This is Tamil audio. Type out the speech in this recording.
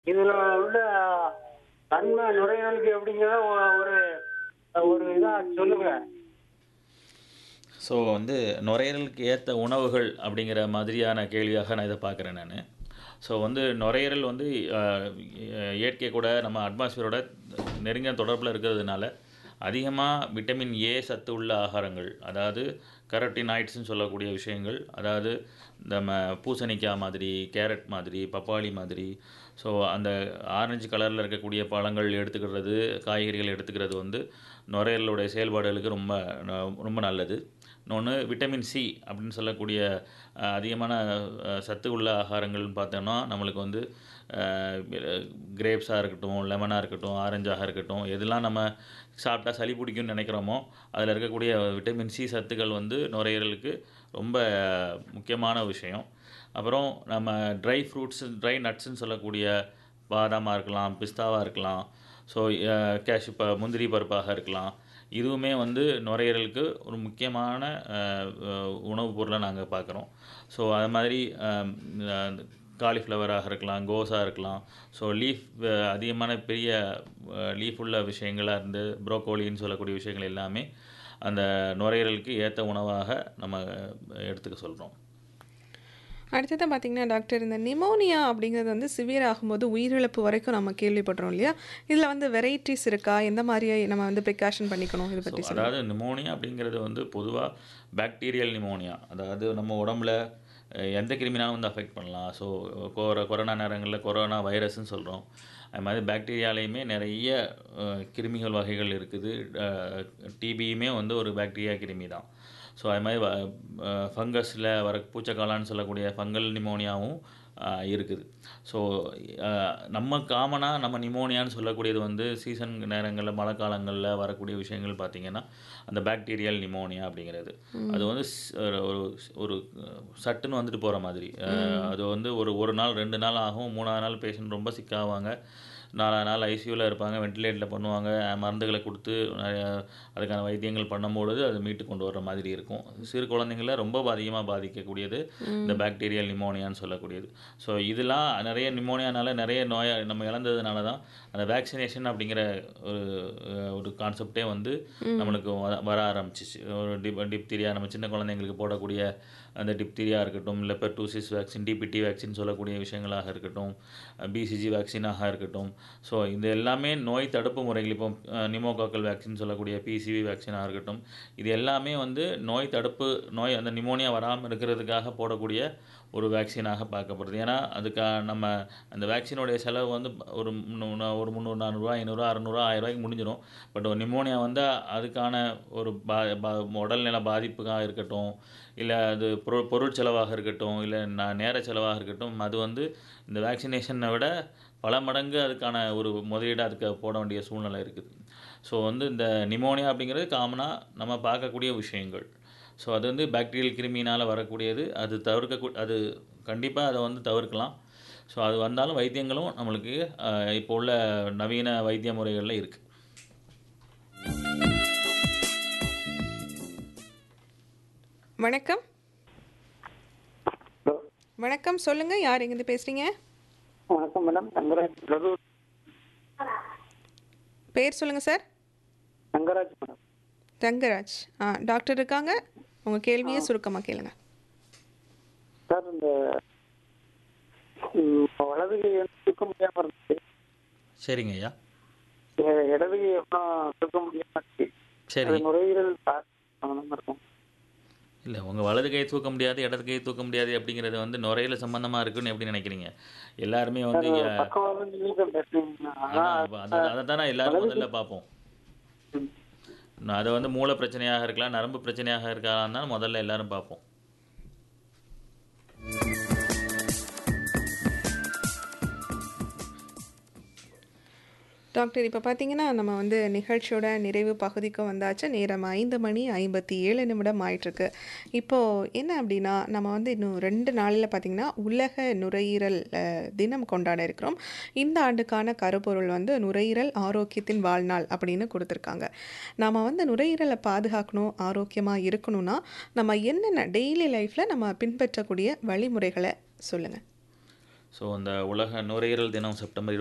இதுல உள்ள தன்மை நுரையீரலுக்கு எப்படிங்கிறத ஒ- ஒரு ஒரு இதா சொல்லுங்க ஸோ வந்து நுரையீரலுக்கு ஏற்ற உணவுகள் அப்படிங்கிற மாதிரியான கேள்வியாக நான் இதை பார்க்குறேன் நான் ஸோ வந்து நுரையீரல் வந்து அஹ், இயற்கை கூட நம்ம அட்மாஸ்பியரோட நெருங்கிய தொடர்பில் இருக்கிறதுனால அதிகமாக விட்டமின் ஏ சத்து உள்ள ஆகாரங்கள் அதாவது கரட்டினாய்ட்ஸ்னு சொல்லக்கூடிய விஷயங்கள் அதாவது நம்ம பூசணிக்காய் மாதிரி கேரட் மாதிரி பப்பாளி மாதிரி ஸோ அந்த ஆரஞ்சு கலரில் இருக்கக்கூடிய பழங்கள் எடுத்துக்கிறது காய்கறிகள் எடுத்துக்கிறது வந்து நுரையீரலுடைய செயல்பாடுகளுக்கு ரொம்ப ந- ரொம்ப நல்லது இன்னொன்று விட்டமின் சி அப்படின்னு சொல்லக்கூடிய அஹ், அதிகமான அஹ், சத்து உள்ள ஆகாரங்கள்னு பார்த்தோம்னா நம்மளுக்கு வந்து கிரேப்ஸாக இருக்கட்டும் லெமனாக இருக்கட்டும் ஆரஞ்சாக இருக்கட்டும் எதெல்லாம் நம்ம சாப்பிட்டா சளி பிடிக்கும்னு நினைக்கிறோமோ அதில் இருக்கக்கூடிய விட்டமின் சி சத்துக்கள் வந்து நுரையீரலுக்கு ரொம்ப முக்கியமான விஷயம் அப்புறம் நம்ம ட்ரை ஃப்ரூட்ஸ் ட்ரை நட்ஸ்ன்னு சொல்லக்கூடிய பாதாமாக இருக்கலாம் பிஸ்தாவாக இருக்கலாம் ஸோ கேஷ் இப்போ முந்திரி பருப்பாக இருக்கலாம் இதுவுமே வந்து நுரையீரலுக்கு ஒரு முக்கியமான அஹ், அஹ், உணவுப் பொருளை நாங்கள் பார்க்குறோம் ஸோ அது மாதிரி காலிஃப்ளவராக இருக்கலாம் கோஸாக இருக்கலாம் ஸோ லீஃப் அதிகமான பெரிய லீஃப் உள்ள விஷயங்களாக இருந்து ப்ரோக்கோலின்னு சொல்லக்கூடிய விஷயங்கள் எல்லாமே அந்த நுரையீரலுக்கு ஏற்ற உணவாக நம்ம எடுத்துக்க சொல்கிறோம் அடுத்தது பார்த்தீங்கன்னா டாக்டர் இந்த நிமோனியா அப்படிங்கிறது வந்து சிவியர் ஆகும்போது உயிரிழப்பு வரைக்கும் நம்ம கேள்விப்படுறோம் இல்லையா இதில் வந்து வெரைட்டிஸ் இருக்கா எந்த மாதிரி நம்ம வந்து ப்ரிகாஷன் பண்ணிக்கணும் இதை பற்றி சொல்லுங்கள் அதாவது நிமோனியா அப்படிங்கிறது வந்து பொதுவாக பாக்டீரியல் நிமோனியா அதாவது நம்ம உடம்புல அஹ், எந்த கிருமினாலும் வந்து அஃபெக்ட் பண்ணலாம் ஸோ கொர கொரோனா நேரங்களில் கொரோனா வைரஸ்ன்னு சொல்கிறோம் அது மாதிரி பாக்டீரியாலேயுமே நிறைய அஹ், கிருமிகள் வகைகள் இருக்குது டிபியுமே வந்து ஒரு பாக்டீரியா கிருமி தான் ஸோ அது மாதிரி ஃபங்கஸில் வர பூச்சக்காளான்னு சொல்லக்கூடிய ஃபங்கல் நிமோனியாவும் ஆஹ், இருக்குது ஸோ நம்ம காமனாக நம்ம நிமோனியான்னு சொல்லக்கூடியது வந்து சீசன் நேரங்களில் மழை காலங்களில் வரக்கூடிய விஷயங்கள் பார்த்திங்கன்னா அந்த பாக்டீரியல் நிமோனியா அப்படிங்கிறது அது வந்து ஸ்- ஒரு- ஒரு ஒரு சட்டுன்னு வந்துட்டு போகிற மாதிரி ஆஹ், அது வந்து ஒரு ஒரு நாள் ரெண்டு நாள் ஆகும் மூணாவது நாள் பேஷண்ட் ரொம்ப சிக்காவாங்க நாலாவது நாள் ஐசியூவில் இருப்பாங்க வென்டிலேட்டரில் பண்ணுவாங்க மருந்துகளை கொடுத்து நிறைய அதுக்கான வைத்தியங்கள் பண்ணும்பொழுது அது மீட்டு கொண்டு வர்ற மாதிரி இருக்கும் சிறு குழந்தைங்கள ரொம்ப அதிகமாக பாதிக்கக்கூடியது இந்த பாக்டீரியல் நிமோனியான்னு சொல்லக்கூடியது ஸோ இதெல்லாம் நிறைய நிமோனியானால நிறைய நோயை நம்ம இழந்ததுனால தான் அந்த வேக்சினேஷன் அப்படிங்கிற ஒரு அஹ், ஒரு கான்செப்டே வந்து நம்மளுக்கு வர- வர ஆரம்பிச்சிச்சு ஒரு டிப் டிப்தீரியா நம்ம சின்ன குழந்தைங்களுக்கு போடக்கூடிய அந்த டிப்தீரியா இருக்கட்டும் இல்லை பெர்டூசிஸ் வேக்சின் டிபிடி வேக்சின் சொல்லக்கூடிய விஷயங்களாக இருக்கட்டும் பிசிஜி வேக்சினாக இருக்கட்டும் ஸோ இது எல்லாமே நோய் தடுப்பு முறைகள் இப்போ நிமோகாக்கல் வேக்சின் சொல்லக்கூடிய பிசிவி வேக்சினாக இருக்கட்டும் இது எல்லாமே வந்து நோய் தடுப்பு நோய் அந்த நிமோனியா வராமல் இருக்கிறதுக்காக போடக்கூடிய ஒரு வேக்சினாக பார்க்கப்படுது ஏன்னா அதுக்கா நம்ம அந்த வேக்சினுடைய செலவு வந்து ஒரு முந்நூறு- ஒரு முந்நூறு நானூறுரூவா ஐநூறுரூவா அறநூறுவா ஆயிரம் ரூபாய்க்கு முடிஞ்சிடும் பட் ஒரு நிமோனியா வந்து அதுக்கான ஒரு பா பா உடல்நல பாதிப்புக்காக இருக்கட்டும் இல்லை அது பொருள் பொருள் செலவாக இருக்கட்டும் இல்லை ந- நேர செலவாக இருக்கட்டும் அது வந்து இந்த வேக்சினேஷனை விட பல மடங்கு அதுக்கான ஒரு முதலீடு அதுக்கு போட வேண்டிய சூழ்நிலை இருக்குது ஸோ வந்து இந்த நிமோனியா அப்படிங்கிறது காமனாக நம்ம பார்க்கக்கூடிய விஷயங்கள் ஸோ அது வந்து பாக்டீரியல் கிருமினால் வரக்கூடியது அது தவிர்க்க அது கண்டிப்பாக அதை வந்து தவிர்க்கலாம் ஸோ அது வந்தாலும் வைத்தியங்களும் நம்மளுக்கு அஹ், இப்போ உள்ள நவீன வைத்திய முறைகளில் இருக்குது வணக்கம் ஹலோ வணக்கம் சொல்லுங்கள் யார் எங்கேருந்து பேசுகிறீங்க வணக்கம் மேடம் தங்கராஜ் பிரபு பேர் சொல்லுங்கள் சார் தங்கராஜ் மேடம் தங்கராஜ் ஆ டாக்டர் இருக்காங்க உங்கள் கேள்வியை சுருக்கமாக கேளுங்க சார் இந்த ம், வலது கை வந்து தூக்க முடியாம இருந்துச்சு சரிங்க ஐயா இ- இடது கை எவ்வளோ தூக்க முடியாம இருந்துச்சு சரி அது நுரையீரல் சம்பந்தமா இருக்கும் இல்லை உங்கள் வலது கை தூக்க முடியாது இடது கை தூக்க முடியாது அப்படிங்கிறது வந்து நுரையில சம்பந்தமாக இருக்குன்னு எப்படி நினைக்கிறீங்க எல்லாருமே வந்து அஹ், பக்கம் நீங்க பேசுறீங்க அதான் அதை அதை தானே எல்லாரும் முதல்ல பார்ப்போம் நான் அதை வந்து மூளை பிரச்சனையாக இருக்கலாம் நரம்பு பிரச்சனையாக இருக்கலாம் தான் முதல்ல எல்லாரும் பார்ப்போம் டாக்டர் இப்போ பார்த்தீங்கன்னா நம்ம வந்து நிகழ்ச்சியோட நிறைவு பகுதிக்கு வந்தாச்சு நேரம் ஐந்து மணி ஐம்பத்தி ஏழு நிமிடம் ஆயிட்டிருக்கு இப்போது என்ன அப்படின்னா நம்ம வந்து இன்னும் ரெண்டு நாளில் பார்த்திங்கன்னா உலக நுரையீரல் அஹ், தினம் கொண்டாட இருக்கிறோம் இந்த ஆண்டுக்கான கருப்பொருள் வந்து நுரையீரல் ஆரோக்கியத்தின் வாழ்நாள் அப்படின்னு கொடுத்துருக்காங்க நாம் வந்து நுரையீரலை பாதுகாக்கணும் ஆரோக்கியமாக இருக்கணும்னா நம்ம என்னென்ன டெய்லி லைஃப்பில் நம்ம பின்பற்றக்கூடிய வழிமுறைகளை சொல்லுங்கள் ஸோ அந்த உலக நுரையீரல் தினம் செப்டம்பர்